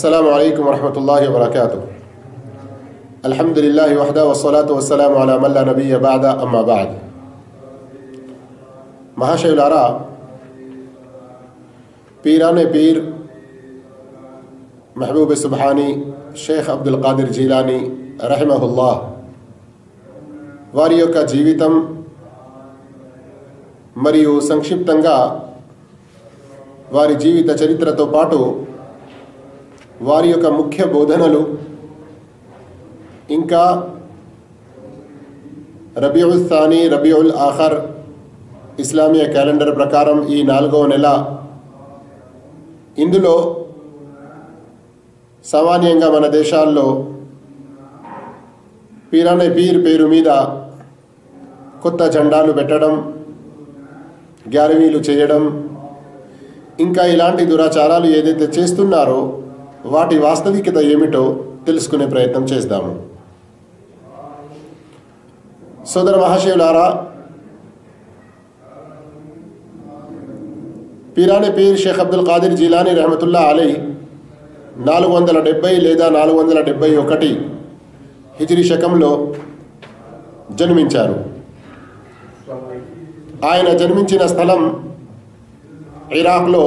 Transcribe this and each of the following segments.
السلام عليكم ورحمة الله وبركاته الحمد لله وحده والصلاة والسلام على من لا نبي بعد أما بعد మహాశయులారా పీరానే పీర్ మహబూబ్ సుబ్హానీ షేఖ్ అబ్దుల్ ఖాదిర్ జీలానీ రహిమహుల్లా వారి యొక్క జీవితం మరియు సంక్షిప్తంగా వారి జీవిత చరిత్రతో పాటు వారి యొక్క ముఖ్య బోధనలు ఇంకా రబీఉల్ థానీ రబీఉల్ ఆఖర్ ఇస్లామీయ క్యాలెండర్ ప్రకారం ఈ నాలుగవ నెల ఇందులో సామాన్యంగా మన దేశాల్లో పీరానే పీర్ పేరు మీద కొత్త జెండాలు పెట్టడం గ్యారవీలు చేయడం ఇంకా ఇలాంటి దురాచారాలు ఏదైతే చేస్తున్నారో వాటి వాస్తవికత ఏమిటో తెలుసుకునే ప్రయత్నం చేద్దాము సోదర మహాశివులారా పీరాని పీర్ షేఖ్ అబ్దుల్ ఖాదిర్ జీలానీ రహమతుల్లా అలీ నాలుగు వందల డెబ్బై లేదా నాలుగు వందల డెబ్బై ఒకటి హిజ్రీ శకంలో జన్మించారు ఆయన జన్మించిన స్థలం ఇరాక్లో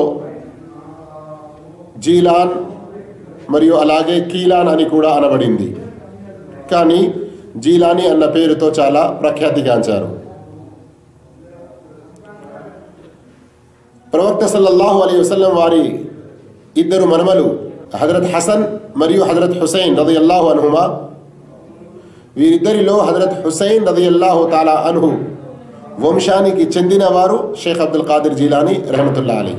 జీలాన్ మరియు అలాగే కీలాన్ అని కూడా అనబడింది కానీ జీలాని అన్న పేరుతో చాలా ప్రఖ్యాతిగాంచారు ప్రవక్త సల్లల్లాహు అలీ వసల్లం వారి ఇద్దరు మనమలు హజరత్ హసన్ మరియు హజరత్ హుసైన్ రదయల్లాహు అనుహుమా వీరిద్దరిలో హజరత్ హుసైన్ రదయల్లాహు తాలా అనుహు వంశానికి చెందిన వారు షేఖ్ అబ్దుల్ ఖాదిర్ జీలానీ రహమతుల్లా అలీ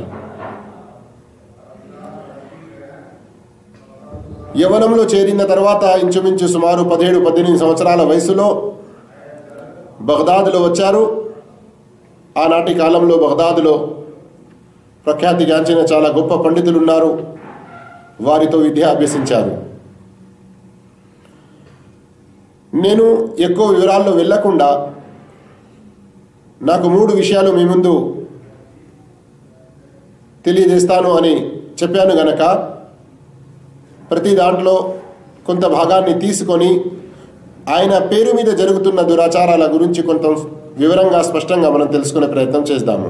యవనంలో చేరిన తర్వాత ఇంచుమించు సుమారు పదిహేడు పద్దెనిమిది సంవత్సరాల వయసులో బగ్దాద్లో వచ్చారు ఆనాటి కాలంలో బగ్దాద్లో ప్రఖ్యాతిగాంచిన చాలా గొప్ప పండితులు ఉన్నారు వారితో విద్య అభ్యసించారు నేను ఎక్కువ వివరాల్లో వెళ్ళకుండా నాకు మూడు విషయాలు మీ ముందు తెలియజేస్తాను అని చెప్పాను గనక ప్రతి దాంట్లో కొంత భాగాన్ని తీసుకొని ఆయన పేరు మీద జరుగుతున్న దురాచారాల గురించి కొంత వివరంగా స్పష్టంగా మనం తెలుసుకునే ప్రయత్నం చేద్దాము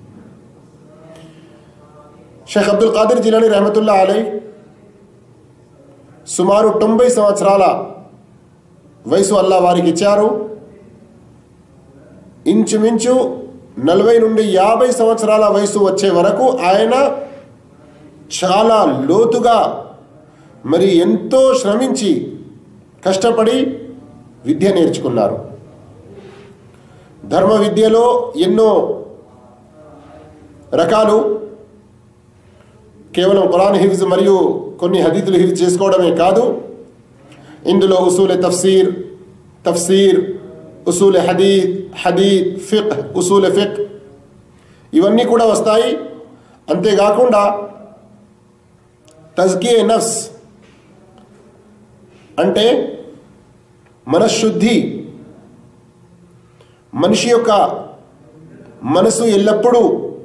షేఖ్ అబ్దుల్ ఖాదిర్ జిలానీ రహమతుల్లా అలై సుమారు తొంభై సంవత్సరాల వయసు అల్లా వారికి ఇచ్చారు ఇంచుమించు నలభై నుండి యాభై సంవత్సరాల వయసు వచ్చే వరకు ఆయన చాలా లోతుగా మరి ఎంతో శ్రమించి కష్టపడి విద్య నేర్చుకున్నారు ధర్మ విద్యలో ఎన్నో రకాలు కేవలం ఖురాన్ హిఫ్జ్ మరియు కొన్ని హదీతులు హిఫ్జ్ చేసుకోవడమే కాదు ఇందులో ఉసూల్ తఫ్సీర్ తఫ్సీర్ ఉసూల్ హదీద్ హదీద్ ఫిక్ ఉసూల్ ఫిక్ ఇవన్నీ కూడా వస్తాయి అంతేకాకుండా తజ్కే నఫ్స్ అంటే మనశుద్ధి మనిషి యొక్క మనసు ఎల్లప్పుడూ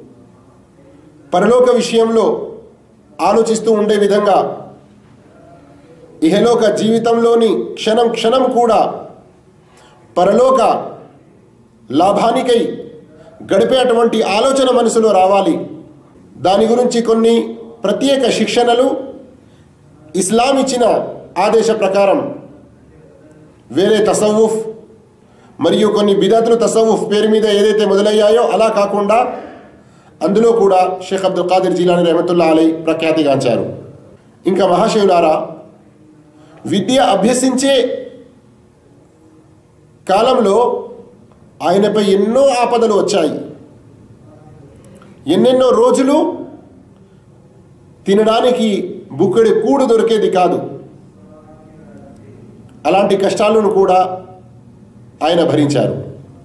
పరలోక విషయంలో ఆలోచిస్తూ ఉండే విధంగా ఇహలోక జీవితంలోని క్షణం క్షణం కూడా పరలోక లాభానికై గడిపేటువంటి ఆలోచన మనసులో రావాలి దాని గురించి కొన్ని ప్రత్యేక శిక్షణలు ఇస్లాం ఇచ్చిన ఆదేశ ప్రకారం వేరే తసవుఫ్ మరియు కొన్ని బిదతులు తసవుఫ్ పేరు మీద ఏదైతే మొదలయ్యాయో అలా కాకుండా అందులో కూడా షేఖ్ అబ్దుల్ ఖాదిర్ జీలాని రహమతుల్లా అలై ప్రఖ్యాతిగాంచారు ఇంకా మహాశివులారా విద్య అభ్యసించే కాలంలో ఆయనపై ఎన్నో ఆపదలు వచ్చాయి ఎన్నెన్నో రోజులు తినడానికి బుక్కడి కూడు దొరికేది కాదు అలాంటి కష్టాలను కూడా ఆయన భరించారు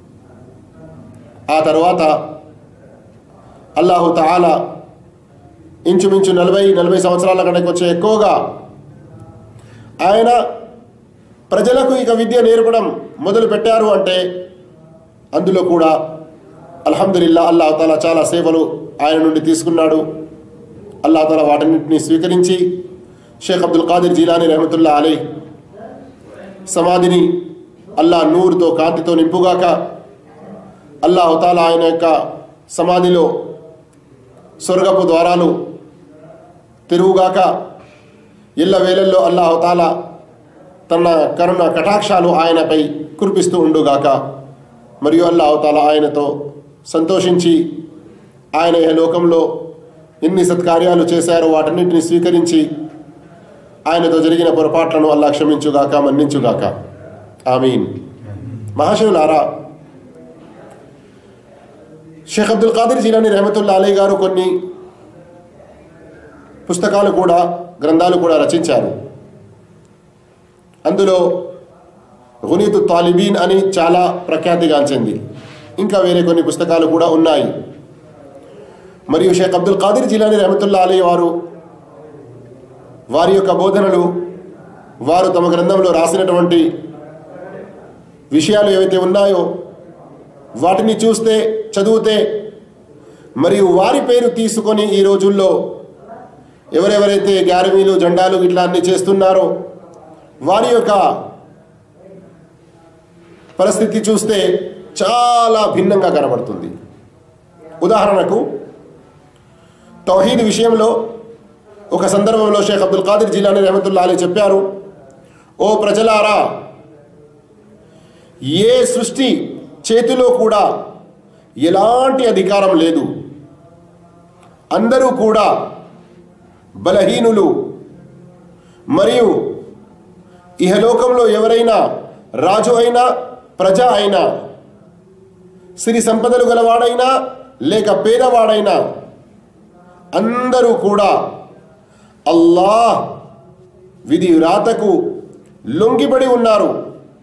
ఆ తర్వాత అల్లాహు తాలా ఇంచుమించు నలభై నలభై సంవత్సరాల కంటే కొంచెం ఎక్కువగా ఆయన ప్రజలకు ఇక విద్య నేర్పడం మొదలు పెట్టారు అంటే అందులో కూడా అల్హమ్దుల్లా అల్లాహ్ తాలా చాలా సేవలు ఆయన నుండి తీసుకున్నాడు అల్లాహ్ తాలా వాటన్నింటినీ స్వీకరించి షేక్ అబ్దుల్ ఖాదిర్ జీలాని రహమతుల్లా అలీ సమాధిని అల్లా నూరుతో కాంతితో నింపుగాక అల్లా అవతాల ఆయన యొక్క సమాధిలో స్వర్గపు ద్వారాలు తెరువుగాక ఎల్ల వేళల్లో అల్లా అవతాల తన కరుణ కటాక్షాలు ఆయనపై కురిపిస్తూ ఉండుగాక మరియు అల్లా అవతాల ఆయనతో సంతోషించి ఆయన ఈ లోకంలో ఎన్ని సత్కార్యాలు చేశారో వాటన్నింటిని స్వీకరించి ఆయనతో జరిగిన పొరపాట్లను అల్లా క్షమించుగాక మన్నించుగాక ఆమీన్ మహాశివులారా షేక్ అబ్దుల్ ఖాదిర్ జీలాని రెహమతుల్లా అలీ గారు కొన్ని పుస్తకాలు కూడా గ్రంథాలు కూడా రచించారు అందులో గునీతు తాలిబీన్ అని చాలా ప్రఖ్యాతిగాంచింది ఇంకా వేరే కొన్ని పుస్తకాలు కూడా ఉన్నాయి మరియు షేక్ అబ్దుల్ ఖాదిర్ జిలాని రహమతుల్లా అలీ వారు వారి యొక్క బోధనలు వారు తమ గ్రంథంలో రాసినటువంటి విషయాలు ఏవైతే ఉన్నాయో వాటిని చూస్తే చదివితే మరియు వారి పేరు తీసుకొని ఈ రోజుల్లో ఎవరెవరైతే గ్యారమీలు జెండాలు ఇట్లా అన్ని చేస్తున్నారో వారి యొక్క పరిస్థితి చూస్తే చాలా భిన్నంగా కనబడుతుంది ఉదాహరణకు తౌహీద్ విషయంలో ఒక సందర్భంలో షేక్ అబ్దుల్ ఖాదిర్ జిలాని రహమతుల్లా అలీ చెప్పారు ఓ ప్రజలారా ఏ సృష్టి చేతిలో కూడా ఎలాంటి అధికారం లేదు అందరూ కూడా బలహీనులు మరియు ఇహలోకంలో ఎవరైనా రాజు అయినా ప్రజ అయినా సిరి సంపదలు గలవాడైనా లేక పేదవాడైనా అందరూ కూడా అల్లాహ్ విధి రాతకు లొంగిపడి ఉన్నారు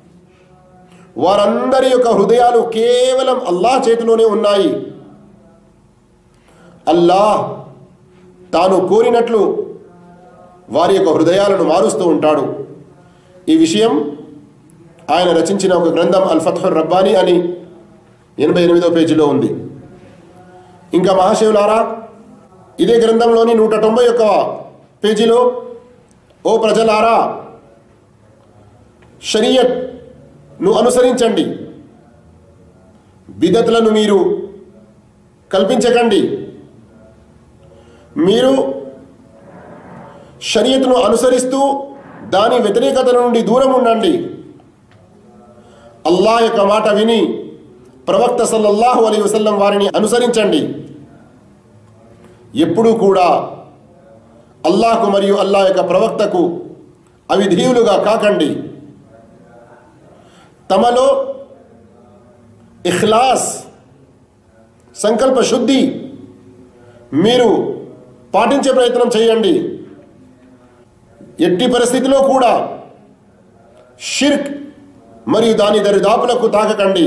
వారందరి యొక్క హృదయాలు కేవలం అల్లాహ్ చేతిలోనే ఉన్నాయి అల్లాహ్ తాను కోరినట్లు వారి యొక్క హృదయాలను మారుస్తూ ఉంటాడు ఈ విషయం ఆయన రచించిన ఒక గ్రంథం అల్ ఫత్హుర్ రబ్బానీ అని ఎనభై ఎనిమిదో పేజీలో ఉంది ఇంకా మహాశివులారా ఇదే గ్రంథంలోని నూట తొంభై ఒక్క పేజీలో ఓ ప్రజలారా షరియత్ ను అనుసరించండి బిదతులను మీరు కల్పించకండి మీరు షరియత్ను అనుసరిస్తూ దాని వ్యతిరేకతల నుండి దూరం ఉండండి అల్లా యొక్క మాట విని ప్రవక్త సల్లల్లాహు అలీ వసల్లం వారిని అనుసరించండి ఎప్పుడూ కూడా అల్లాహకు మరియు అల్లా యొక్క ప్రవక్తకు అవిధేయులుగా కాకండి తమలో ఇఖ్లాస్ సంకల్ప శుద్ధి మీరు పాటించే ప్రయత్నం చేయండి ఎట్టి పరిస్థితిలో కూడా షిర్క్ మరియు దాని దరిదాపులకు తాకకండి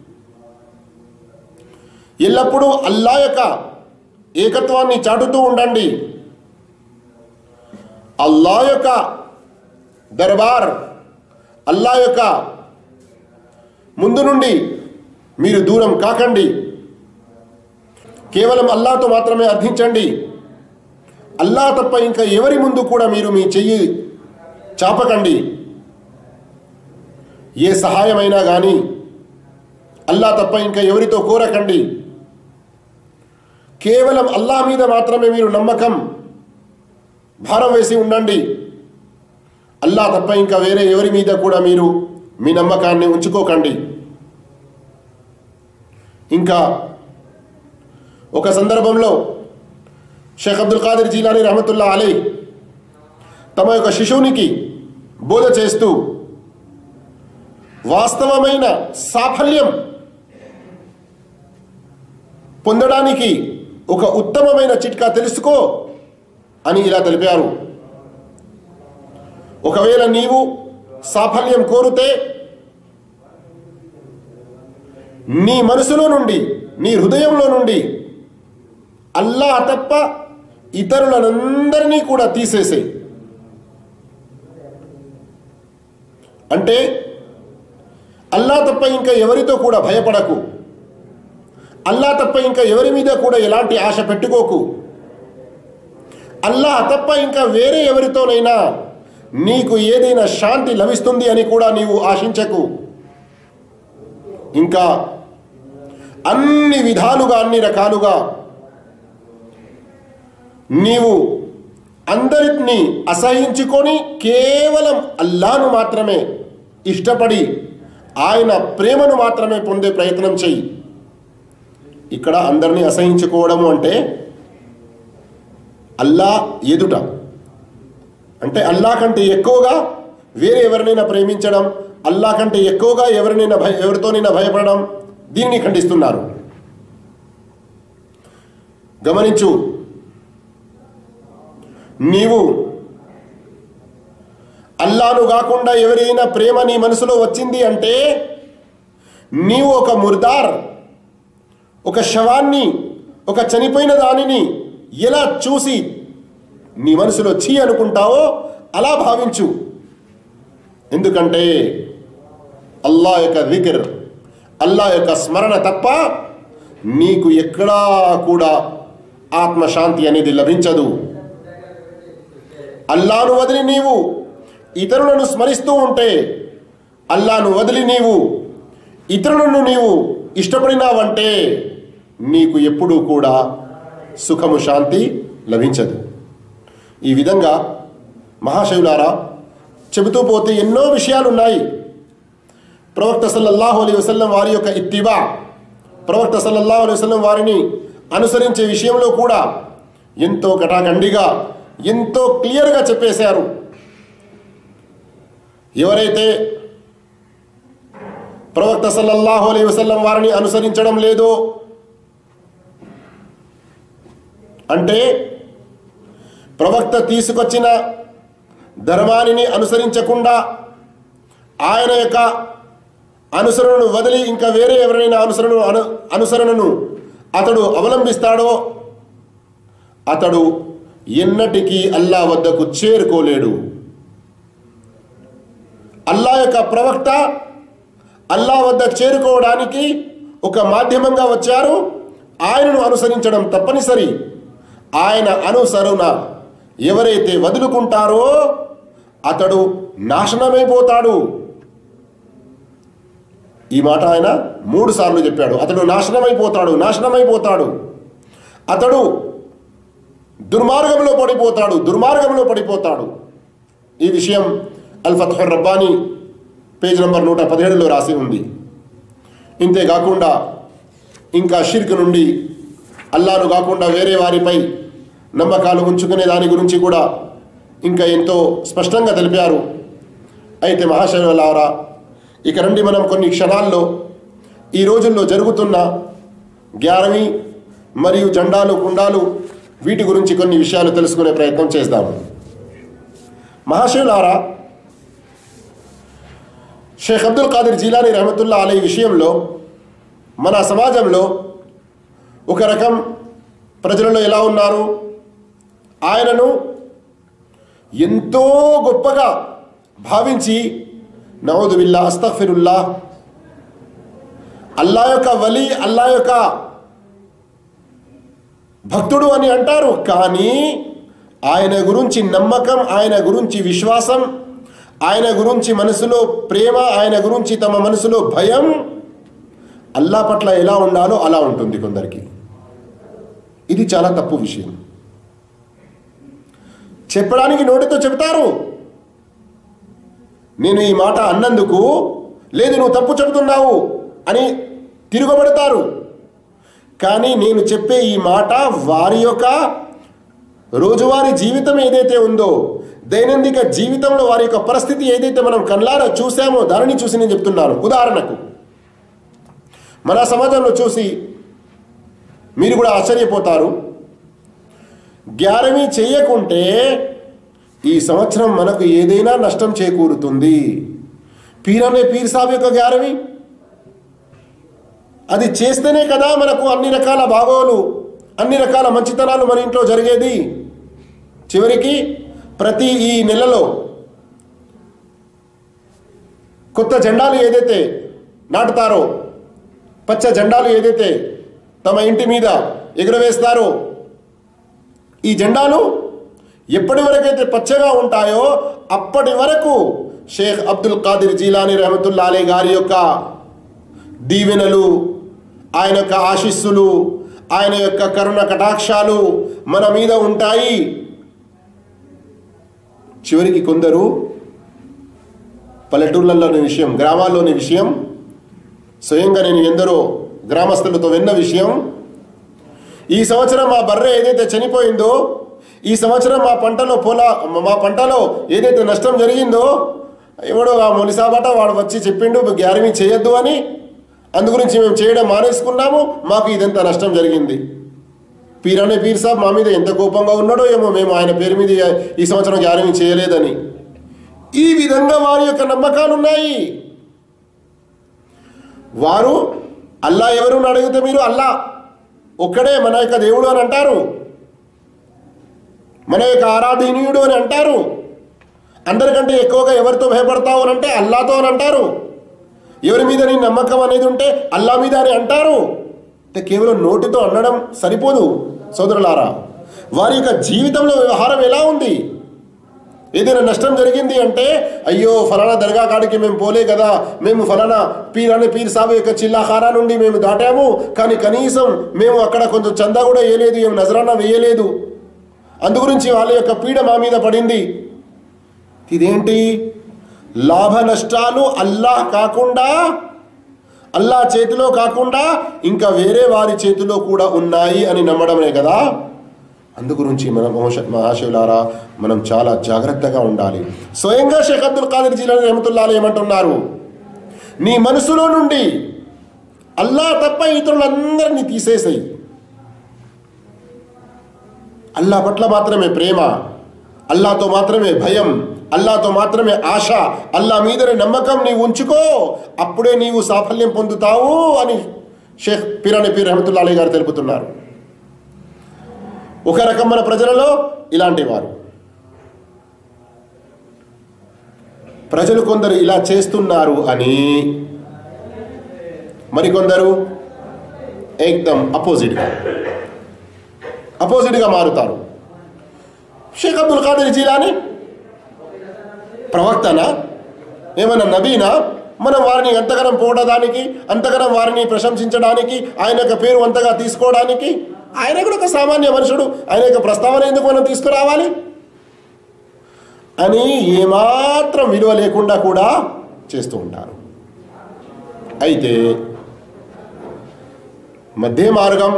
ఎల్లప్పుడూ అల్లా యొక్క ఏకత్వాన్ని చాటుతూ ఉండండి అల్లా యొక్క దర్బార్ అల్లా యొక్క ముందు నుండి మీరు దూరం కాకండి కేవలం అల్లాతో మాత్రమే అర్థించండి అల్లా తప్ప ఇంకా ఎవరి ముందు కూడా మీరు మీ చెయ్యి చాపకండి ఏ సహాయమైనా కానీ అల్లా తప్ప ఇంకా ఎవరితో కోరకండి కేవలం అల్లా మీద మాత్రమే మీరు నమ్మకం భారం వేసి ఉండండి అల్లా తప్ప ఇంకా వేరే ఎవరి మీద కూడా మీరు మీ నమ్మకాన్ని ఉంచుకోకండి ఇంకా ఒక సందర్భంలో షేక్ అబ్దుల్ ఖాదిర్ జీలాని రహమతుల్లా అలీ తమ యొక్క శిశువునికి బోధ చేస్తూ వాస్తవమైన సాఫల్యం పొందడానికి ఒక ఉత్తమమైన చిట్కా తెలుసుకో అని ఇలా తెలిపారు ఒకవేళ నీవు సాఫల్యం కోరితే నీ మనసులో నుండి నీ హృదయంలో నుండి అల్లా తప్ప ఇతరులనందరినీ కూడా తీసేసే అంటే అల్లా తప్ప ఇంకా ఎవరితో కూడా భయపడకు అల్లా తప్ప ఇంకా ఎవరి మీద కూడా ఎలాంటి ఆశ పెట్టుకోకు అల్లాహ్ తప్ప ఇంకా వేరే ఎవరితోనైనా నీకు ఏదైనా శాంతి లభిస్తుంది అని కూడా నీవు ఆశించకు ఇంకా అన్ని విధాలుగా అన్ని రకాలుగా నీవు అందరిని అసహించుకొని కేవలం అల్లాను మాత్రమే ఇష్టపడి ఆయన ప్రేమను మాత్రమే పొందే ప్రయత్నం చెయ్యి ఇక్కడ అందరినీ అసహించుకోవడము అంటే అల్లా ఎదుట అంటే అల్లా కంటే ఎక్కువగా వేరే ఎవరినైనా ప్రేమించడం అల్లా కంటే ఎక్కువగా ఎవరినైనా భయ ఎవరితోనైనా భయపడడం దీన్ని ఖండిస్తున్నారు గమనించు నీవు అల్లాను కాకుండా ఎవరైనా ప్రేమ నీ మనసులో వచ్చింది అంటే నీవు ఒక ముర్దార్ ఒక శవాన్ని ఒక చనిపోయిన దానిని ఎలా చూసి నీ మనసులో చీ అనుకుంటావో అలా భావించు ఎందుకంటే అల్లా యొక్క వికర్ అల్లా యొక్క స్మరణ తప్ప నీకు ఎక్కడా కూడా ఆత్మశాంతి అనేది లభించదు అల్లాను వదిలి నీవు ఇతరులను స్మరిస్తూ ఉంటే అల్లాను వదిలి నీవు ఇతరులను నీవు ఇష్టపడినావంటే నీకు ఎప్పుడూ కూడా సుఖము శాంతి లభించదు ఈ విధంగా మహాశివులారా చెబుతూ పోతే ఎన్నో విషయాలు ఉన్నాయి ప్రవక్త సల్లల్లాహు అలీ వసల్లం వారి యొక్క ఇత్తిబా ప్రవక్త సల్లల్లాహు అలీ వసల్లం వారిని అనుసరించే విషయంలో కూడా ఎంతో కటాకండిగా ఎంతో క్లియర్గా చెప్పేశారు ఎవరైతే ప్రవక్త సల్లల్లాహు అలీ వసల్లం వారిని అనుసరించడం లేదో అంటే ప్రవక్త తీసుకొచ్చిన ధర్మాన్ని అనుసరించకుండా ఆయన యొక్క అనుసరణను వదిలి ఇంకా వేరే ఎవరైనా అనుసరణ అను అనుసరణను అతడు అవలంబిస్తాడో అతడు ఎన్నటికీ అల్లా వద్దకు చేరుకోలేడు అల్లా యొక్క ప్రవక్త అల్లా వద్ద చేరుకోవడానికి ఒక మాధ్యమంగా వచ్చారు ఆయనను అనుసరించడం తప్పనిసరి ఆయన అనుసరణ ఎవరైతే వదులుకుంటారో అతడు నాశనమైపోతాడు ఈ మాట ఆయన మూడు సార్లు చెప్పాడు అతడు నాశనమైపోతాడు నాశనమైపోతాడు అతడు దుర్మార్గంలో పడిపోతాడు దుర్మార్గంలో పడిపోతాడు ఈ విషయం అల్ఫత్హర్ రబ్బానీ పేజ్ నంబర్ నూట పదిహేడులో రాసి ఉంది ఇంతేకాకుండా ఇంకా షిర్క్ నుండి అల్లాను కాకుండా వేరే వారిపై నమ్మకాలు ఉంచుకునే దాని గురించి కూడా ఇంకా ఎంతో స్పష్టంగా తెలిపారు అయితే మహాశైవలారా ఇక నుండి మనం కొన్ని క్షణాల్లో ఈ రోజుల్లో జరుగుతున్న గ్యారవి మరియు జెండాలు కుండాలు వీటి గురించి కొన్ని విషయాలు తెలుసుకునే ప్రయత్నం చేద్దాము మహాశివులారా షేఖ్ అబ్దుల్ ఖాదిర్ జీలానీ రహమతుల్లా అలీ విషయంలో మన సమాజంలో ఒక రకం ప్రజలలో ఎలా ఉన్నారు ఆయనను ఎంతో గొప్పగా భావించి నవదు బిల్లా అస్తఫిరుల్లా అల్లా యొక్క వలి అల్లా యొక్క భక్తుడు అని అంటారు కానీ ఆయన గురించి నమ్మకం ఆయన గురించి విశ్వాసం ఆయన గురించి మనసులో ప్రేమ ఆయన గురించి తమ మనసులో భయం అల్లా పట్ల ఎలా ఉండాలో అలా ఉంటుంది కొందరికి ఇది చాలా తప్పు విషయం చెప్పడానికి నోటితో చెప్తారు నేను ఈ మాట అన్నందుకు లేదు నువ్వు తప్పు చెబుతున్నావు అని తిరగబడతారు కానీ నేను చెప్పే ఈ మాట వారి యొక్క రోజువారీ జీవితం ఏదైతే ఉందో దైనందిక జీవితంలో వారి యొక్క పరిస్థితి ఏదైతే మనం కళ్ళారా చూసామో దానిని చూసి నేను చెప్తున్నాను ఉదాహరణకు మన సమాజంలో చూసి మీరు కూడా ఆశ్చర్యపోతారు గ్యారమీ చేయకుంటే ఈ సంవత్సరం మనకు ఏదైనా నష్టం చేకూరుతుంది పీరనే పీర్ సాబ్ యొక్క గ్యారమీ అది చేస్తేనే కదా మనకు అన్ని రకాల భాగోలు అన్ని రకాల మంచితనాలు మన ఇంట్లో జరిగేది చివరికి ప్రతి ఈ నెలలో కొత్త జెండాలు ఏదైతే నాటుతారో పచ్చ జెండాలు ఏదైతే తమ ఇంటి మీద ఎగురవేస్తారో ఈ జెండాలు ఎప్పటి వరకైతే పచ్చగా ఉంటాయో అప్పటి వరకు షేక్ అబ్దుల్ ఖాదిర్ జీలాని రహమతుల్లా అలీ గారి యొక్క దీవెనలు ఆయన యొక్క ఆశీస్సులు ఆయన యొక్క కరుణ కటాక్షాలు మన మీద ఉంటాయి చివరికి కొందరు పల్లెటూర్లలోని విషయం గ్రామాల్లోని విషయం స్వయంగా నేను ఎందరో గ్రామస్తులతో విన్న విషయం ఈ సంవత్సరం మా బర్రె ఏదైతే చనిపోయిందో ఈ సంవత్సరం మా పంటలో పొల మా పంటలో ఏదైతే నష్టం జరిగిందో ఎవడో ఆ మొలిసాబట వాడు వచ్చి చెప్పిండు గ్యారమీ చేయొద్దు అని అందు గురించి మేము చేయడం మానేసుకున్నాము మాకు ఇదంతా నష్టం జరిగింది పీరానే పీర్ సాబ్ మా మీద ఎంత కోపంగా ఉన్నాడో ఏమో మేము ఆయన పేరు మీద ఈ సంవత్సరం గ్యారమీ చేయలేదని ఈ విధంగా వారి యొక్క నమ్మకాలు ఉన్నాయి వారు అల్లా ఎవరు అని అడిగితే మీరు అల్లా ఒక్కడే మన యొక్క దేవుడు అని అంటారు మన యొక్క ఆరాధనీయుడు అని అంటారు అందరికంటే ఎక్కువగా ఎవరితో భయపడతావు అని అంటే అల్లాతో అని అంటారు ఎవరి మీద నీ నమ్మకం అనేది ఉంటే అల్లా మీద అని అంటారు అంటే కేవలం నోటితో అనడం సరిపోదు సోదరులారా వారి యొక్క జీవితంలో వ్యవహారం ఎలా ఉంది ఏదైనా నష్టం జరిగింది అంటే అయ్యో ఫలానా దర్గా కాడికి మేము పోలే కదా మేము ఫలానా పీర్ అనే పీర్ సాబు యొక్క చిల్లాఖానా నుండి మేము దాటాము కానీ కనీసం మేము అక్కడ కొంచెం చందా కూడా వేయలేదు ఏం నజరానా వేయలేదు అందు గురించి వాళ్ళ యొక్క పీడ మా మీద పడింది ఇదేంటి లాభ నష్టాలు అల్లాహ్ కాకుండా అల్లా చేతిలో కాకుండా ఇంకా వేరే వారి చేతిలో కూడా ఉన్నాయి అని నమ్మడమే కదా అందు గురించి మన మహోష మహాశివులారా మనం చాలా జాగ్రత్తగా ఉండాలి స్వయంగా షేఖ్ అబ్దుల్ ఖాదిర్ జీలాని రహమతుల్లా ఏమంటున్నారు నీ మనసులో నుండి అల్లా తప్ప ఇతరులందరినీ తీసేసాయి అల్లా పట్ల మాత్రమే ప్రేమ అల్లాతో మాత్రమే భయం అల్లాతో మాత్రమే ఆశ అల్లా మీదనే నమ్మకం నీవు ఉంచుకో అప్పుడే నీవు సాఫల్యం పొందుతావు అని షేఖ్ పిరాని పీర్ రహమతుల్లా అలీ గారు తెలుపుతున్నారు ఒక రకం మన ప్రజలలో ఇలాంటి వారు ప్రజలు కొందరు ఇలా చేస్తున్నారు అని మరికొందరు ఏకదం అపోజిట్గా అపోజిట్గా మారుతారు షేక్ అబ్దుల్ ఖాదర్ జీలాని ప్రవక్తనా ఏమైనా నబీనా మనం వారిని అంతగనం పోవడానికి అంతగనం వారిని ప్రశంసించడానికి ఆయన యొక్క పేరు అంతగా తీసుకోవడానికి ఆయన కూడా ఒక సామాన్య మనుషుడు ఆయన యొక్క ప్రస్తావన ఎందుకు మనం తీసుకురావాలి అని ఏమాత్రం విలువ లేకుండా కూడా చేస్తూ ఉంటారు అయితే మధ్య మార్గం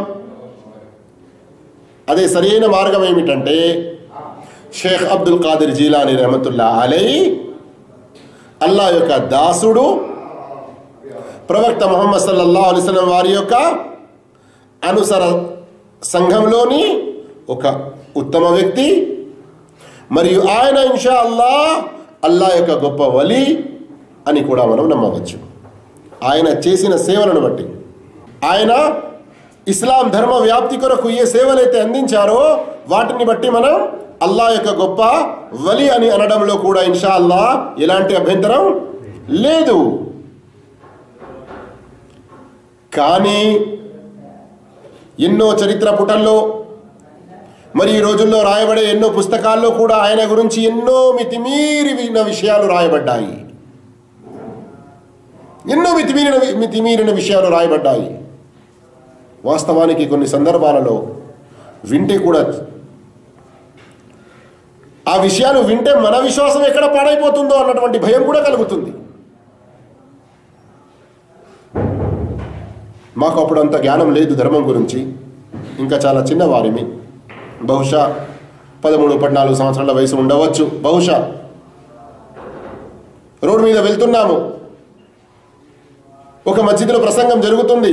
అదే సరైన మార్గం ఏమిటంటే షేఖ్ అబ్దుల్ ఖాదిర్ జీలాని రహమతుల్లా అలై అల్లా యొక్క దాసుడు ప్రవక్త ముహమ్మద్ సల్లల్లా అలిస్లం వారి యొక్క అనుసర సంఘంలోని ఒక ఉత్తమ వ్యక్తి మరియు ఆయన ఇన్షా అల్లా అల్లా యొక్క గొప్ప వలి అని కూడా మనం నమ్మవచ్చు ఆయన చేసిన సేవలను బట్టి ఆయన ఇస్లాం ధర్మ వ్యాప్తి కొరకు ఏ సేవలైతే అందించారో వాటిని బట్టి మనం అల్లా యొక్క గొప్ప వలి అని అనడంలో కూడా ఇన్షా అల్లా ఎలాంటి అభ్యంతరం లేదు కానీ ఎన్నో చరిత్ర పుటల్లో మరి ఈ రోజుల్లో రాయబడే ఎన్నో పుస్తకాల్లో కూడా ఆయన గురించి ఎన్నో మితిమీరిన విషయాలు రాయబడ్డాయి ఎన్నో మితిమీరిన మితిమీరిన విషయాలు రాయబడ్డాయి వాస్తవానికి కొన్ని సందర్భాలలో వింటే కూడా ఆ విషయాలు వింటే మన విశ్వాసం ఎక్కడ పాడైపోతుందో అన్నటువంటి భయం కూడా కలుగుతుంది మాకు అప్పుడు అంత జ్ఞానం లేదు ధర్మం గురించి ఇంకా చాలా చిన్నవారిమి బహుశా పదమూడు పద్నాలుగు సంవత్సరాల వయసు ఉండవచ్చు బహుశా రోడ్డు మీద వెళ్తున్నాము ఒక మస్జిద్లో ప్రసంగం జరుగుతుంది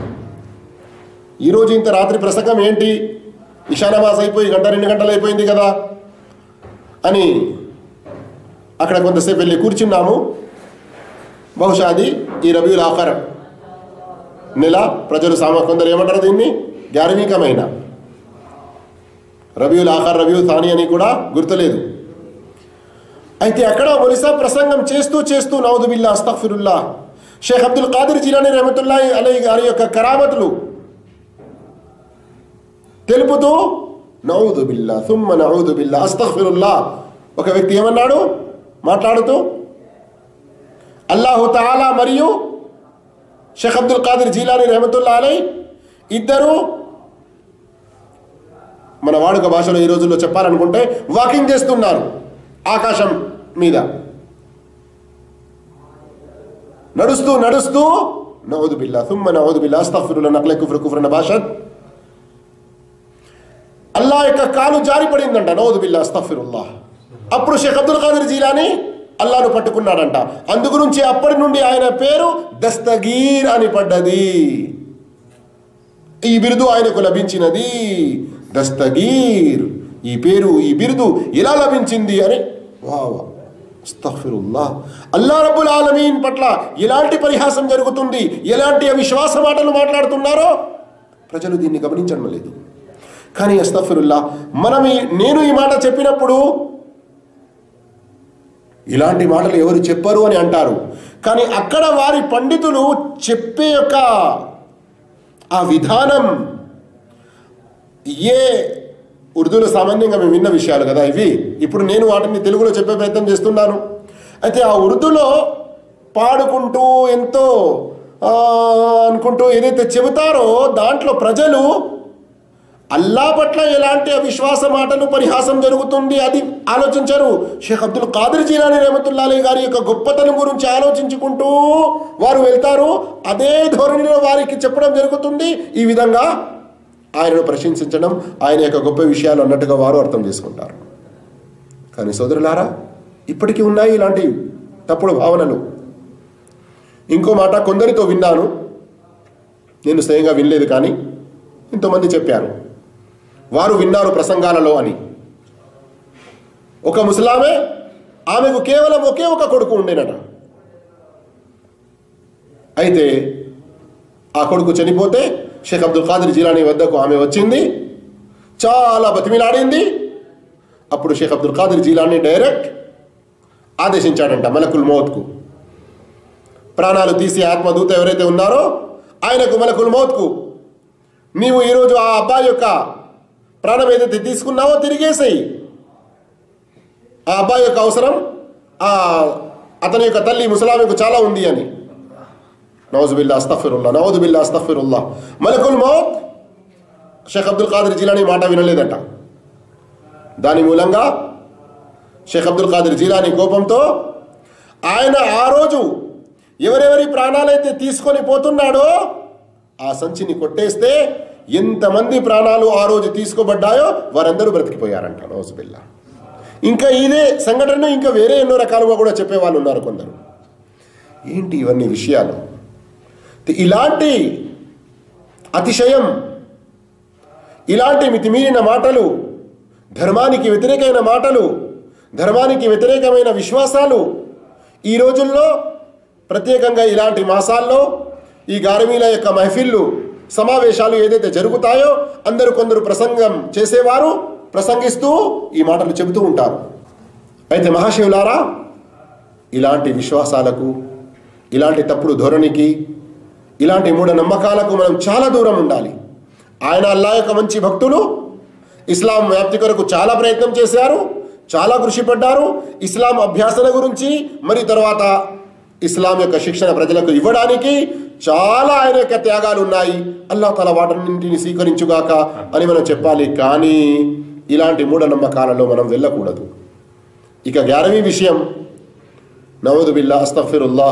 ఈరోజు ఇంత రాత్రి ప్రసంగం ఏంటి ఇషానమాస్ అయిపోయి గంట రెండు గంటలు అయిపోయింది కదా అని అక్కడ కొంతసేపు వెళ్ళి కూర్చున్నాము బహుశా అది ఈ రబీల్ ఆఖర్ నెల ప్రజలు సామ కొందరు ఏమంటారు దీన్ని గార్మికమైన రబీల్ ఆఖర్ రబీల్ థాని అని కూడా గుర్తులేదు అయితే అక్కడ ఒరిసా ప్రసంగం చేస్తూ చేస్తూ నౌదుబిల్లా అస్తఫిరుల్లా షేఖ్ అబ్దుల్ ఖాదిర్ జిలాని రహమతుల్లా అలీ గారి యొక్క కరామతులు తెలుపుతూ నౌదు బిల్లా తుమ్మ నౌదు బిల్లా అస్తఫిరుల్లా ఒక వ్యక్తి ఏమన్నాడు మాట్లాడుతూ అల్లాహు తాలా మరియు షేఖ్ అబ్దుల్ ఖాదిర్ జీలాని రెహమతుల్లా అలై ఇద్దరు మన వాడుక భాషలో ఈ రోజుల్లో చెప్పాలనుకుంటే వాకింగ్ చేస్తున్నారు ఆకాశం మీద నడుస్తూ నడుస్తూ నవదు బిల్లా తుమ్మ నవదు బిల్లా అస్తఫిరుల్లా నక్లే కుఫ్ర కుఫ్రన భాష అల్లా యొక్క కాలు జారి పడిందంట నవదు బిల్లా అస్తఫిరుల్లా అప్పుడు షేఖ్ అబ్దుల్ ఖాదిర్ జీలాని అల్లాను పట్టుకున్నాడంట అందు గురించి అప్పటి నుండి ఆయన పేరు దస్తగీర్ అని పడ్డది ఈ బిరుదు ఆయనకు లభించినది దస్తగీర్ ఈ పేరు ఈ బిరుదు ఎలా లభించింది అని వావా అస్తగ్ఫిరుల్లాహ్ అల్లా రబ్బుల్ ఆలమీన్ పట్ల ఎలాంటి పరిహాసం జరుగుతుంది ఎలాంటి అవిశ్వాస మాటలు మాట్లాడుతున్నారో ప్రజలు దీన్ని గమనించడం లేదు కానీ అస్తఫిరుల్లా మనం ఈ- నేను ఈ మాట చెప్పినప్పుడు ఇలాంటి మాటలు ఎవరు చెప్పరు అని అంటారు కానీ అక్కడ వారి పండితులు చెప్పే యొక్క ఆ విధానం ఏ ఉర్దూలో సామాన్యంగా మేము విన్న విషయాలు కదా ఇవి ఇప్పుడు నేను వాటిని తెలుగులో చెప్పే ప్రయత్నం చేస్తున్నాను అయితే ఆ ఉర్దూలో పాడుకుంటూ ఎంతో ఆ, అనుకుంటూ ఏదైతే చెబుతారో దాంట్లో ప్రజలు అల్లా పట్ల ఎలాంటి అవిశ్వాస మాటలు పరిహాసం జరుగుతుంది అది ఆలోచించరు షేఖ్ అబ్దుల్ ఖాదిర్ జీలాని రెహమతుల్లాలి గారి యొక్క గొప్పతనం గురించి ఆలోచించుకుంటూ వారు వెళ్తారు అదే ధోరణిలో వారికి చెప్పడం జరుగుతుంది ఈ విధంగా ఆయనను ప్రశంసించడం ఆయన యొక్క గొప్ప విషయాలు అన్నట్టుగా వారు అర్థం చేసుకుంటారు కానీ సోదరులారా ఇప్పటికీ ఉన్నాయి ఇలాంటి తప్పుడు భావనలు ఇంకో మాట కొందరితో విన్నాను నేను స్వయంగా వినలేదు కానీ ఇంతమంది చెప్పారు వారు విన్నారు ప్రసంగాలలో అని ఒక ముసలామే ఆమెకు కేవలం ఒకే ఒక కొడుకు ఉండేనట అయితే ఆ కొడుకు చనిపోతే షేఖ్ అబ్దుల్ ఖాదిర్ జిలానీ వద్దకు ఆమె వచ్చింది చాలా బతిమిలాడింది అప్పుడు షేఖ్ అబ్దుల్ ఖాదిర్ జీలానీ డైరెక్ట్ ఆదేశించాడంట మలకుల్ మౌత్కు ప్రాణాలు తీసి ఆత్మదూత ఎవరైతే ఉన్నారో ఆయనకు మలకుల్ మౌత్కు నీవు ఈరోజు ఆ అబ్బాయి యొక్క ప్రాణం ఏదైతే తీసుకున్నావో తిరిగేసేయి ఆ అబ్బాయి యొక్క అవసరం ఆ అతని యొక్క తల్లి ముసలామెకు చాలా ఉంది అని నవజుబిల్లా అస్తఫిరుల్లా నవజుబిల్లా అస్తఫిరుల్లా మలకుల్ మౌత్ షేఖ్ అబ్దుల్ ఖాదిర్ జీలానీ మాట వినలేదట దాని మూలంగా షేఖ్ అబ్దుల్ ఖాదిర్ జీలానీ కోపంతో ఆయన ఆ రోజు ఎవరెవరి ప్రాణాలైతే తీసుకొని పోతున్నాడో ఆ సంచిని కొట్టేస్తే ఎంతమంది ప్రాణాలు ఆ రోజు తీసుకోబడ్డాయో వారందరూ బ్రతికిపోయారంట నవజుబిల్లా ఇంకా ఇదే సంఘటన ఇంకా వేరే ఎన్నో రకాలుగా కూడా చెప్పే వాళ్ళు ఉన్నారు కొందరు ఏంటి ఇవన్నీ విషయాలు ఇలాంటి అతిశయం ఇలాంటి మితిమీరిన మాటలు ధర్మానికి వ్యతిరేకమైన మాటలు ధర్మానికి వ్యతిరేకమైన విశ్వాసాలు ఈ రోజుల్లో ప్రత్యేకంగా ఇలాంటి మాసాల్లో ఈ గారమీల యొక్క మహఫిళ్ళు సమావేశాలు ఏదైతే జరుగుతాయో అందరూ కొందరు ప్రసంగం చేసేవారు ప్రసంగిస్తూ ఈ మాటలు చెబుతూ ఉంటారు అయితే మహాశివులారా ఇలాంటి విశ్వాసాలకు ఇలాంటి తప్పుడు ధోరణికి ఇలాంటి మూఢనమ్మకాలకు మనం చాలా దూరం ఉండాలి ఆయన అల్లా యొక్క మంచి భక్తులు ఇస్లాం వ్యాప్తి కొరకు చాలా ప్రయత్నం చేశారు చాలా కృషి పడ్డారు ఇస్లాం అభ్యాసన గురించి మరి తర్వాత ఇస్లాం యొక్క శిక్షణ ప్రజలకు ఇవ్వడానికి చాలా ఆయన యొక్క త్యాగాలు ఉన్నాయి అల్లా తల వాటన్నింటిని స్వీకరించుగాక అని మనం చెప్పాలి కానీ ఇలాంటి మూఢనమ్మకాలలో మనం వెళ్ళకూడదు ఇక గ్యారవీ విషయం నవదు బిల్లా అస్తఫిరుల్లా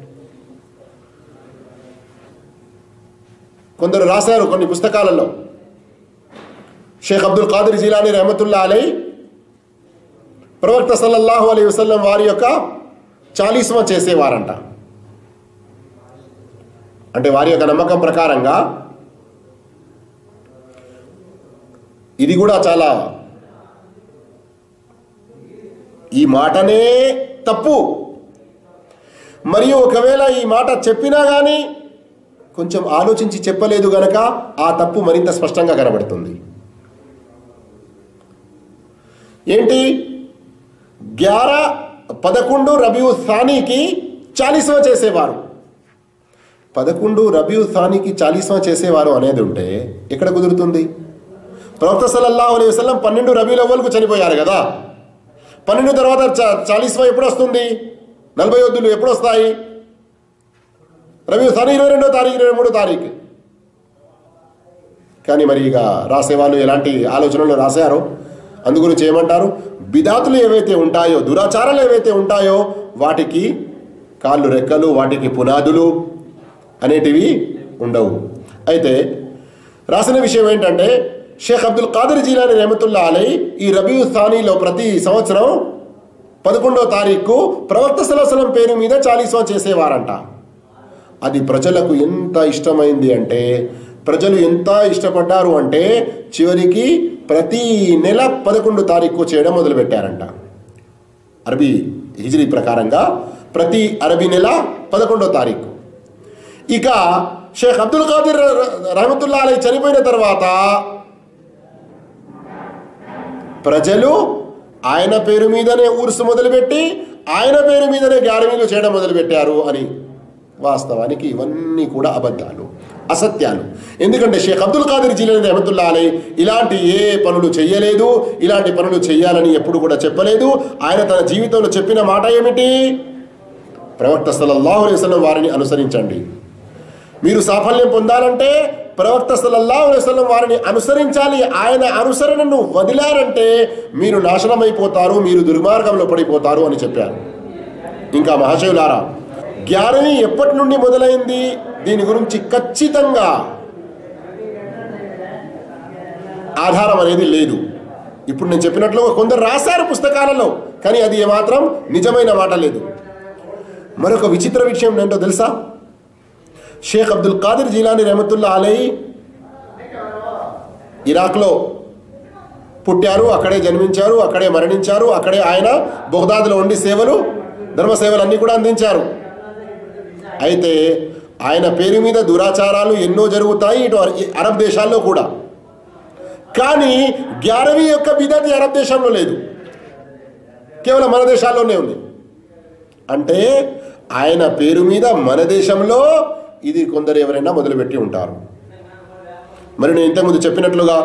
కొందరు రాశారు కొన్ని పుస్తకాలలో షేఖ్ అబ్దుల్ ఖాదిర్ జీలాని రహమతుల్లా అలై ప్రవక్త సల్లల్లాహు అలై వసల్లం వారి యొక్క చాలీస్వ చేసేవారంట అంటే వారి యొక్క నమ్మకం ప్రకారంగా ఇది కూడా చాలా ఈ మాటనే తప్పు మరియు ఒకవేళ ఈ మాట చెప్పినా కానీ కొంచెం ఆలోచించి చెప్పలేదు గనక ఆ తప్పు మరింత స్పష్టంగా కనబడుతుంది ఏంటి గ్యార పదకొండు రబియు థానీకి చాలీస్వ చేసేవారు పదకొండు రబియు థానీకి చాలీస్వ చేసేవారు అనేది ఉంటే ఎక్కడ కుదురుతుంది ప్రవక్త సల్లల్లాహు అలైహి వసల్లం పన్నెండు రబీల్ అవ్వల్కు చనిపోయారు కదా పన్నెండు తర్వాత చ- చాలీస్వా ఎప్పుడు వస్తుంది నలభై వద్దులు ఎప్పుడు వస్తాయి రబీ సని ఇరవై రెండో తారీఖు ఇరవై మూడో తారీఖు కానీ మరి ఇక రాసేవాళ్ళు ఎలాంటి ఆలోచనలు రాశారో అందుగురించి ఏమంటారు బిదాతులు ఏవైతే ఉంటాయో దురాచారాలు ఏవైతే ఉంటాయో వాటికి కాళ్ళు రెక్కలు వాటికి పునాదులు అనేటివి ఉండవు అయితే రాసిన విషయం ఏంటంటే షేక్ అబ్దుల్ ఖాదర్ జీలాని రెహమతుల్లా అలై ఈ రబీ స్థానీలో ప్రతి సంవత్సరం పదకొండో తారీఖు ప్రవక్త సలసలం పేరు మీద చాలీస్వా చేసేవారంట అది ప్రజలకు ఎంత ఇష్టమైంది అంటే ప్రజలు ఎంత ఇష్టపడ్డారు అంటే చివరికి ప్రతి నెల పదకొండు తారీఖు చేయడం మొదలుపెట్టారంట అరబీ హిజ్రీ ప్రకారంగా ప్రతి అరబీ నెల పదకొండో తారీఖు ఇక షేక్ అబ్దుల్ ఖాదిర్ రహమతుల్లా అలై చనిపోయిన తర్వాత ప్రజలు ఆయన పేరు మీదనే ఊర్సు మొదలుపెట్టి ఆయన పేరు మీదనే గ్యారమీలు చేయడం మొదలుపెట్టారు అని వాస్తవానికి ఇవన్నీ కూడా అబద్ధాలు అసత్యాలు ఎందుకంటే షేక్ అబ్దుల్ ఖాదిర్ జీలని రహమతుల్లా అలై ఇలాంటి ఏ పనులు చెయ్యలేదు ఇలాంటి పనులు చెయ్యాలని ఎప్పుడు కూడా చెప్పలేదు ఆయన తన జీవితంలో చెప్పిన మాట ఏమిటి ప్రవక్త సల్లల్లాహు అలైహి వసల్లం వారిని అనుసరించండి మీరు సాఫల్యం పొందాలంటే ప్రవక్త సల్లల్లాహు అలైహి వసల్లం వారిని అనుసరించాలి ఆయన అనుసరణను వదిలారంటే మీరు నాశనమైపోతారు మీరు దుర్మార్గంలో పడిపోతారు అని చెప్పారు ఇంకా మహాశివులారా జ్ఞానని ఎప్పటి నుండి మొదలైంది దీని గురించి ఖచ్చితంగా ఆధారం అనేది లేదు ఇప్పుడు నేను చెప్పినట్లు కొందరు రాశారు పుస్తకాలలో కానీ అది ఏమాత్రం నిజమైన మాట లేదు మరొక విచిత్ర విషయం ఏంటో తెలుసా షేక్ అబ్దుల్ ఖాదిర్ జీలాని రెహమతుల్లా అలై ఇరాక్లో పుట్టారు అక్కడే జన్మించారు అక్కడే మరణించారు అక్కడే ఆయన బొగ్దాద్లో ఉండి సేవలు ధర్మ సేవలు అన్నీ కూడా అందించారు అయితే ఆయన పేరు మీద దురాచారాలు ఎన్నో జరుగుతాయి ఇటు అర- అరబ్ దేశాల్లో కూడా కానీ గ్యారవీ యొక్క బిదతి అరబ్ దేశంలో లేదు కేవలం మన దేశాల్లోనే ఉంది అంటే ఆయన పేరు మీద మన దేశంలో ఇది కొందరు ఎవరైనా మొదలుపెట్టి ఉంటారు మరి నేను ఇంతకుముందు చెప్పినట్లుగా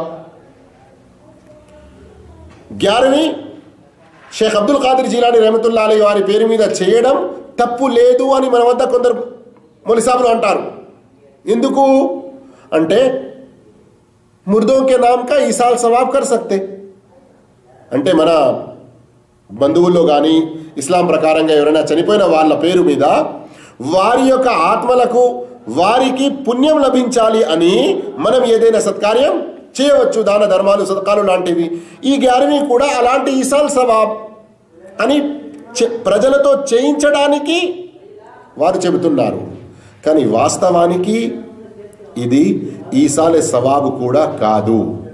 గ్యారవి షేక్ అబ్దుల్ ఖాదిర్ జీలాని రహమతుల్లా అలీ వారి పేరు మీద చేయడం తప్పు లేదు అని మన వద్ద కొందరు మొలిసాబులు అంటారు ఎందుకు అంటే ముర్దోं के नाम का ఈసాల్ సవాబ్ కర్ సక్తే అంటే మన బంధువుల్లో కానీ ఇస్లాం ప్రకారంగా ఎవరైనా చనిపోయిన వాళ్ళ పేరు మీద వారి యొక్క ఆత్మలకు వారికి పుణ్యం లభించాలి అని మనం ఏదైనా సత్కార్యం చేయవచ్చు దాన ధర్మాలు సత్కాలు లాంటివి ఈ గ్యారవి కూడా అలాంటి ఇసాల్ సవాబ్ అని చె- ప్రజలతో చేయించడానికి వారు చెబుతున్నారు కానీ వాస్తవానికి ఇది ఈసాలే సవాబు కూడా కాదు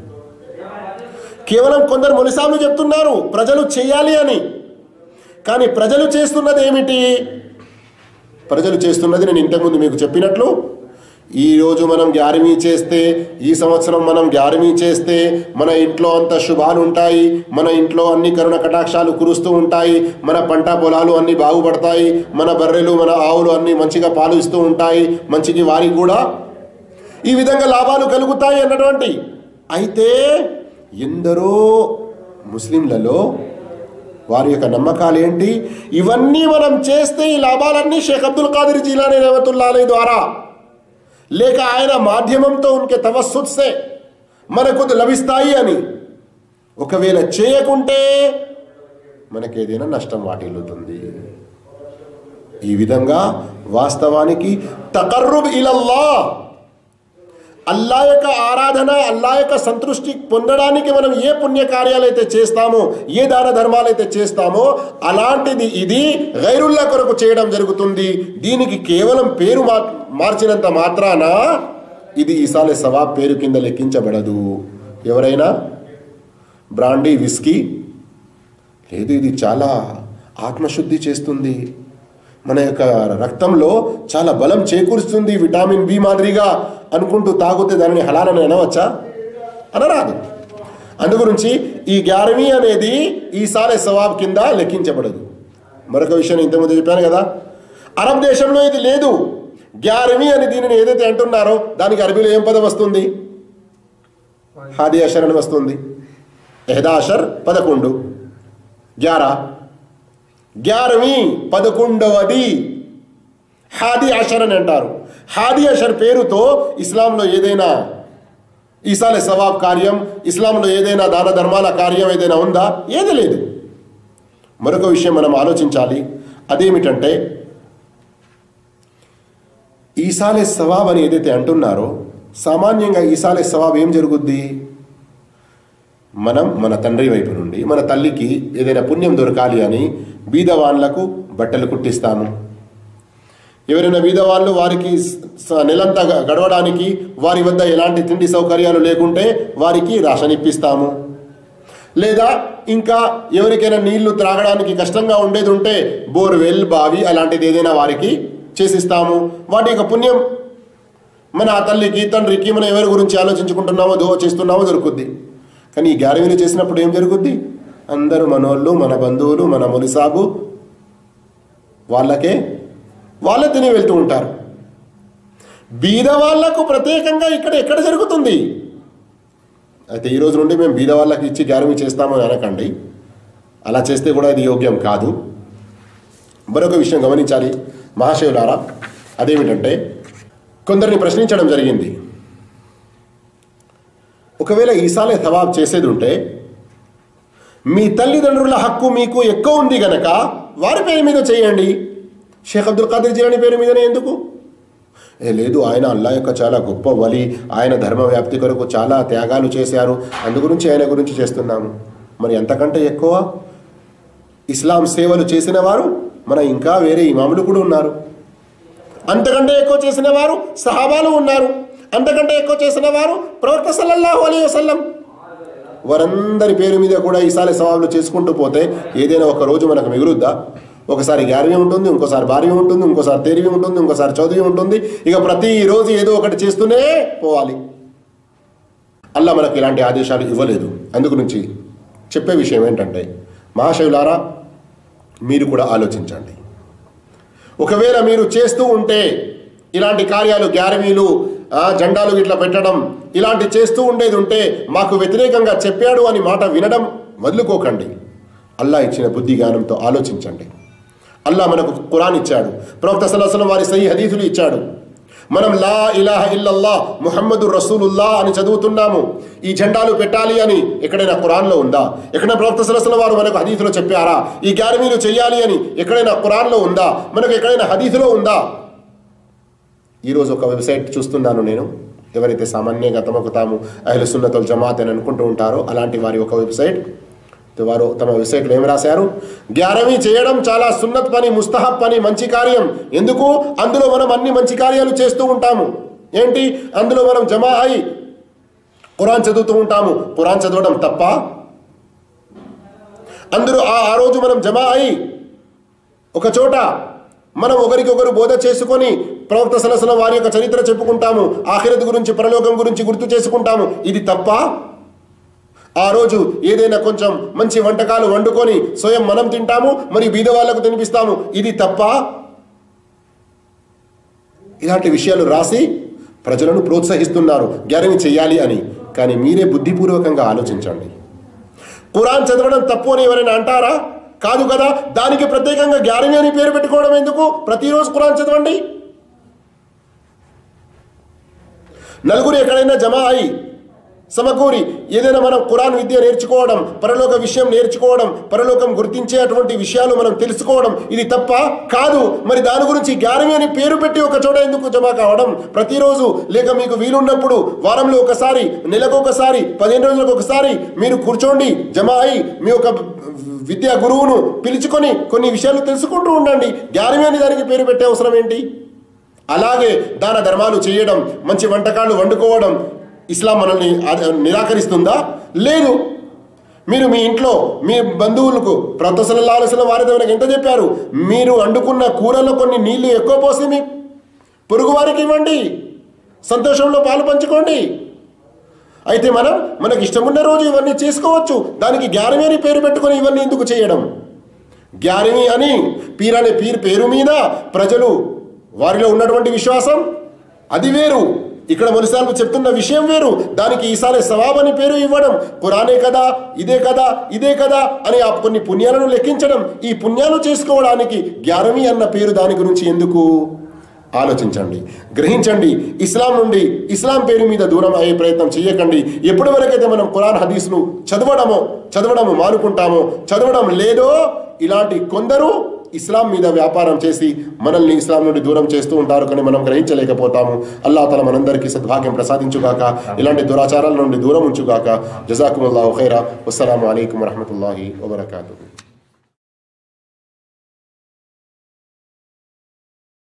కేవలం కొందరు మునిసాములు చెప్తున్నారు ప్రజలు చేయాలి అని కానీ ప్రజలు చేస్తున్నది ఏమిటి ప్రజలు చేస్తున్నది నేను ఇంతకుముందు మీకు చెప్పినట్లు ఈ రోజు మనం గ్యారమీ చేస్తే ఈ సంవత్సరం మనం గ్యారమీ చేస్తే మన ఇంట్లో అంత శుభాలు ఉంటాయి మన ఇంట్లో అన్ని కరుణ కటాక్షాలు కురుస్తూ ఉంటాయి మన పంట పొలాలు అన్ని బాగుపడతాయి మన బర్రెలు మన ఆవులు అన్ని మంచిగా పాలు ఇస్తూ ఉంటాయి మంచికి వారికి కూడా ఈ విధంగా లాభాలు కలుగుతాయి అన్నటువంటి అయితే ఎందరో ముస్లింలలో వారి యొక్క నమ్మకాలు ఏంటి ఇవన్నీ మనం చేస్తే ఈ లాభాలన్నీ షేక్ అబ్దుల్ ఖాదిర్ జీలానీ రెహమతుల్లా అలీ ద్వారా లేక ఆయన మాధ్యమంతో ఉన్కే తవస్సుత్ సే మనకు లభిస్తాయి అని ఒకవేళ చేయకుంటే మనకేదైనా నష్టం వాటిల్లుతుంది ఈ విధంగా వాస్తవానికి తకర్రుబ్ ఇలల్లా అల్లా యొక్క ఆరాధన అల్లా యొక్క సంతృష్టి పొందడానికి మనం ఏ పుణ్య కార్యాలు అయితే చేస్తామో ఏ దాన ధర్మాలు అయితే చేస్తామో అలాంటిది ఇది గైరుల్లా కొరకు చేయడం జరుగుతుంది దీనికి కేవలం పేరు మా మార్చినంత మాత్రాన ఇది ఈసాలే సవాబ్ పేరు కింద లెక్కించబడదు ఎవరైనా బ్రాండీ విస్కీ లేదు ఇది చాలా ఆత్మశుద్ధి చేస్తుంది మన యొక్క రక్తంలో చాలా బలం చేకూరుస్తుంది విటామిన్ బి మాదిరిగా అనుకుంటూ తాగితే దానిని హలాలని అనవచ్చా అనరాదు అందుగురించి ఈ గ్యారమీ అనేది ఈసారి సవాబ్ కింద లెక్కించబడదు మరొక విషయం ఇంతకుముందు చెప్పాను కదా అరబ్ దేశంలో ఇది లేదు గ్యారమీ అని దీనిని ఏదైతే అంటున్నారో దానికి అరబీలో ఏం పదం వస్తుంది హాది అషర్ అని వస్తుంది ఎహదాషర్ పదకొండు గ్యారా గ్యారవి పదకొండవది హాది అషర్ అని అంటారు హాది అషర్ పేరుతో ఇస్లాంలో ఏదైనా ఈసాలే సవాబ్ కార్యం ఇస్లాంలో ఏదైనా దాన ధర్మాల కార్యం ఏదైనా ఉందా ఏది లేదు మరొక విషయం మనం ఆలోచించాలి అదేమిటంటే ఈసాలే సవాబ్ అని ఏదైతే అంటున్నారో సామాన్యంగా ఈసాలే సవాబ్ ఏం జరుగుద్ది మనం మన తండ్రి వైపు నుండి మన తల్లికి ఏదైనా పుణ్యం దొరకాలి అని బీదవాన్లకు బట్టలు కుట్టిస్తాము ఎవరైనా బీదవాళ్ళు వారికి స- నెలంతా గ- గడవడానికి వారి వద్ద ఎలాంటి తిండి సౌకర్యాలు లేకుంటే వారికి రాషన్ ఇప్పిస్తాము లేదా ఇంకా ఎవరికైనా నీళ్లు త్రాగడానికి కష్టంగా ఉండేది ఉంటే బోర్వెల్ బావి అలాంటిది ఏదైనా వారికి చేసిస్తాము వాటి యొక్క పుణ్యం మన ఆ తల్లికి తండ్రికి మనం ఎవరి గురించి ఆలోచించుకుంటున్నామో దో చేస్తున్నామో దొరుకుద్ది కానీ ఈ గ్యారవీలు చేసినప్పుడు ఏం జరుగుద్ది అందరూ మనోళ్ళు మన బంధువులు మన ములిసాబు వాళ్ళకే వాళ్ళే తిని వెళ్తూ ఉంటారు బీద వాళ్లకు ప్రత్యేకంగా ఇక్కడ ఎక్కడ జరుగుతుంది అయితే ఈ రోజు నుండి మేము బీద వాళ్ళకి ఇచ్చి గ్యారమీ చేస్తామని అనకండి అలా చేస్తే కూడా ఇది యోగ్యం కాదు మరొక విషయం గమనించాలి మహాశివులారా అదేమిటంటే కొందరిని ప్రశ్నించడం జరిగింది ఒకవేళ ఈసాలే సవాబ్ చేసేది ఉంటే మీ తల్లిదండ్రుల హక్కు మీకు ఎక్కువ ఉంది గనక వారి పేరు మీద చేయండి షేక్ అబ్దుల్ ఖాదర్ జీలాని పేరు మీదనే ఎందుకు ఏ లేదు ఆయన అల్లా యొక్క చాలా గొప్ప వలి ఆయన ధర్మ వ్యాప్తి కొరకు చాలా త్యాగాలు చేశారు అందు గురించి ఆయన గురించి చేస్తున్నాము మరి అంతకంటే ఎక్కువ ఇస్లాం సేవలు చేసిన వారు మన ఇంకా వేరే ఇమాములు కూడా ఉన్నారు అంతకంటే ఎక్కువ చేసిన వారు సహాబాలు ఉన్నారు అంతకంటే ఎక్కువ చేసిన వారు ప్రవక్త సల్లల్లాహు అలీ వసల్లం వారందరి పేరు మీద కూడా ఈసారి సవాళ్ళు చేసుకుంటూ పోతే ఏదైనా ఒక రోజు మనకు మిగులుద్దా ఒకసారి గ్యారవి ఉంటుంది ఇంకోసారి భార్య ఉంటుంది ఇంకోసారి తేరివి ఉంటుంది ఇంకోసారి చదువు ఉంటుంది ఇక ప్రతిరోజు ఏదో ఒకటి చేస్తూనే పోవాలి అల్లా మనకు ఇలాంటి ఆదేశాలు ఇవ్వలేదు అందు గురించి చెప్పే విషయం ఏంటంటే మహాశివులారా మీరు కూడా ఆలోచించండి ఒకవేళ మీరు చేస్తూ ఉంటే ఇలాంటి కార్యాలు గ్యారవీలు ఆ, జెండాలు ఇట్లా పెట్టడం ఇలాంటి చేస్తూ ఉండేది ఉంటే మాకు వ్యతిరేకంగా చెప్పాడు అని మాట వినడం వదులుకోకండి అల్లా ఇచ్చిన బుద్ధి జ్ఞానంతో ఆలోచించండి అల్లా మనకు ఖురాన్ ఇచ్చాడు ప్రవక్త సలసలం వారి సహీ హదీసులు ఇచ్చాడు మనం లా ఇలాహ ఇల్లల్లా ముహమ్మదు రసూలుల్లా అని చదువుతున్నాము ఈ జెండాలు పెట్టాలి అని ఎక్కడైనా ఖురాన్లో ఉందా ఎక్కడైనా ప్రవక్త సలసల వారు మనకు హదీసులో చెప్పారా ఈ గ్యారమీలు చేయాలి అని ఎక్కడైనా ఖురాన్లో ఉందా మనకు ఎక్కడైనా హదీసులో ఉందా ఈరోజు ఒక వెబ్సైట్ చూస్తున్నాను నేను ఎవరైతే సామాన్యంగా తమకు తాము అహ్లు సున్నతుల్ జమాత్ అని అనుకుంటూ ఉంటారో అలాంటి వారి ఒక వెబ్సైట్ వారు తమ వెబ్సైట్లో ఏం రాశారు గ్యారమీ చేయడం చాలా సున్నత్ పని ముస్తహబ్ పని మంచి కార్యం ఎందుకు అందులో మనం అన్ని మంచి కార్యాలు చేస్తూ ఉంటాము ఏంటి అందులో మనం జమా అయి ఖురాన్ చదువుతూ ఉంటాము ఖురాన్ చదవడం తప్ప అందరూ ఆ ఆ రోజు మనం జమా అయి ఒక చోట మనం ఒకరికొకరు బోధ చేసుకొని ప్రవక్త సలసల వారి యొక్క చరిత్ర చెప్పుకుంటాము ఆఖిరత్ గురించి పరలోకం గురించి గుర్తు చేసుకుంటాము ఇది తప్ప ఆ రోజు ఏదైనా కొంచెం మంచి వంటకాలు వండుకొని స్వయం మనం తింటాము మరియు బీద వాళ్ళకు తినిపిస్తాము ఇది తప్ప ఇలాంటి విషయాలు రాసి ప్రజలను ప్రోత్సహిస్తున్నారు గ్యారని చెయ్యాలి అని కానీ మీరే బుద్ధిపూర్వకంగా ఆలోచించండి ఖురాన్ చదవడం తప్పు అని ఎవరైనా అంటారా కాదు కదా దానికి ప్రత్యేకంగా గ్యారని అని పేరు పెట్టుకోవడం ఎందుకు ప్రతిరోజు ఖురాన్ చదవండి నలుగురు ఎక్కడైనా జమా అయి సమకూరి ఏదైనా మనం ఖురాన్ విద్య నేర్చుకోవడం పరలోక విషయం నేర్చుకోవడం పరలోకం గుర్తించే అటువంటి విషయాలు మనం తెలుసుకోవడం ఇది తప్ప కాదు మరి దాని గురించి గ్యారమి అని పేరు పెట్టి ఒక చోట ఎందుకు జమా కావడం ప్రతిరోజు లేక మీకు వీలున్నప్పుడు వారంలో ఒకసారి నెలకు ఒకసారి పదిహేను రోజులకు ఒకసారి మీరు కూర్చోండి జమా అయి మీ యొక్క విద్యా గురువును పిలుచుకొని కొన్ని విషయాలు తెలుసుకుంటూ ఉండండి గ్యారమి అని దానికి పేరు పెట్టే అవసరం ఏంటి అలాగే దాన ధర్మాలు చేయడం మంచి వంటకాలు వండుకోవడం ఇస్లాం మనల్ని ఆ- నిరాకరిస్తుందా లేదు మీరు మీ ఇంట్లో మీ బంధువులకు ప్రొత్తసలాల్సిన వారితో మనకు ఎంత చెప్పారు మీరు వండుకున్న కూరలో కొన్ని నీళ్లు ఎక్కువ పోసి మీ పొరుగు వారికి ఇవ్వండి సంతోషంలో పాలు పంచుకోండి అయితే మనం మనకి ఇష్టమున్న రోజు ఇవన్నీ చేసుకోవచ్చు దానికి గ్యారమి అని పేరు పెట్టుకొని ఇవన్నీ ఎందుకు చేయడం గ్యారమి అని పీర్ అనే పీర్ పేరు మీద ప్రజలు వారిలో ఉన్నటువంటి విశ్వాసం అది వేరు ఇక్కడ మొలిసార్లు చెప్తున్న విషయం వేరు దానికి ఈసారి సవాబ్ అని పేరు ఇవ్వడం కురానే కదా ఇదే కదా ఇదే కదా అని ఆ కొన్ని పుణ్యాలను లెక్కించడం ఈ పుణ్యాలు చేసుకోవడానికి గ్యారమి అన్న పేరు దాని గురించి ఎందుకు ఆలోచించండి గ్రహించండి ఇస్లాం నుండి ఇస్లాం పేరు మీద దూరం అయ్యే ప్రయత్నం చేయకండి ఎప్పటి వరకైతే మనం ఖురాన్ హదీస్ను చదవడమో చదవడము మానుకుంటామో చదవడం లేదో ఇలాంటి కొందరు ఇస్లాం మీద వ్యాపారం చేసి మనల్ని ఇస్లాం నుండి దూరం చేస్తూ ఉంటారు కానీ మనం గ్రహించలేకపోతాము అల్లా తల మనందరికీ సద్భాగ్యం ప్రసాదించుగాక ఇలాంటి దురాచారాల నుండి దూరం ఉంచుగాక జజాకుముల్లాహు ఖైరా వస్సలాము అలైకుం వరహమతుల్లాహి వబర్కాతు